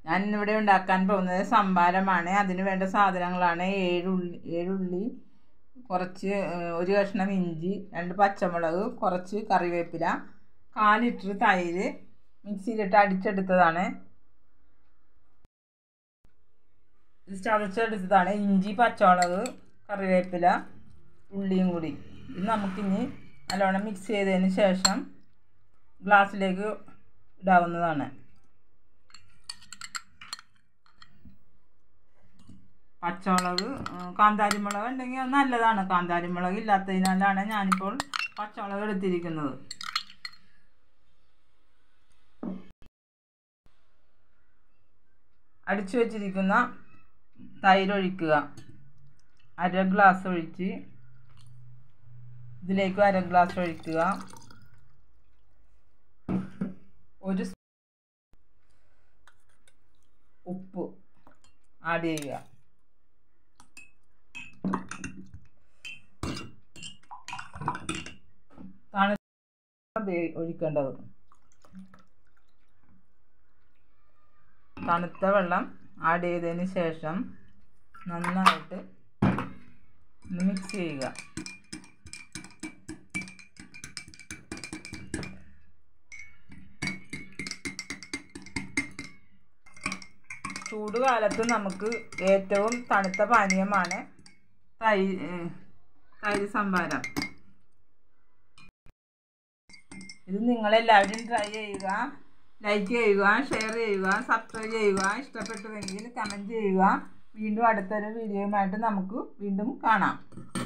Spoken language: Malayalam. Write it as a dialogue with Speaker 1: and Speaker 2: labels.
Speaker 1: ഞാൻ ഇന്നിവിടെ ഉണ്ടാക്കാൻ പോകുന്നത് സംഭാരമാണ് അതിന് വേണ്ട സാധനങ്ങളാണ് ഏഴുള്ളി ഏഴുള്ളി കുറച്ച് ഏഹ്, ഒരു കഷ്ണം ഇഞ്ചി രണ്ട് പച്ചമുളക് കുറച്ച് കറിവേപ്പില കാൽ ലിറ്റർ തൈര് മിക്സിയിലിട്ട് അടിച്ചെടുത്തതാണ് ഇത് ചതച്ചെടുത്തതാണ് ഇഞ്ചി പച്ചമുളക് കറിവേപ്പില ഉള്ളിയും കൂടി ഇത് നമുക്കിനി നല്ലോണം മിക്സ് ചെയ്തതിന് ശേഷം ഗ്ലാസ്സിലേക്ക് ഇടാവുന്നതാണ് പച്ചമുളക് ഉം, കാന്താരി മുളക് ഉണ്ടെങ്കിൽ അത് നല്ലതാണ് കാന്താരി മുളക് ഇല്ലാത്തതിനാലാണ് ഞാനിപ്പോൾ പച്ചമുളക് എടുത്തിരിക്കുന്നത് അടിച്ചു വച്ചിരിക്കുന്ന തൈര് ഒഴിക്കുക അര ഗ്ലാസ് ഒഴിച്ച് ഇതിലേക്ക് അര ഗ്ലാസ് ഒഴിക്കുക ഒരു സ് ഉപ്പ് ആഡ് ചെയ്യുക തണുത്ത ഒഴിക്കേണ്ടത് തണുത്ത വെള്ളം ആഡ് ചെയ്തതിന് ശേഷം നന്നായിട്ട് ഒന്ന് മിക്സ് ചെയ്യുക ചൂട് കാലത്ത് നമുക്ക് ഏറ്റവും തണുത്ത പാനീയമാണ് തൈ ഏഹ് തൈര് സംഭാരം ഇത് നിങ്ങളെല്ലാവരും ട്രൈ ചെയ്യുക ലൈക്ക് ചെയ്യുക ഷെയർ ചെയ്യുക സബ്സ്ക്രൈബ് ചെയ്യുക ഇഷ്ടപ്പെട്ടുവെങ്കിൽ കമൻറ്റ് ചെയ്യുക വീണ്ടും അടുത്തൊരു വീഡിയോയുമായിട്ട് നമുക്ക് വീണ്ടും കാണാം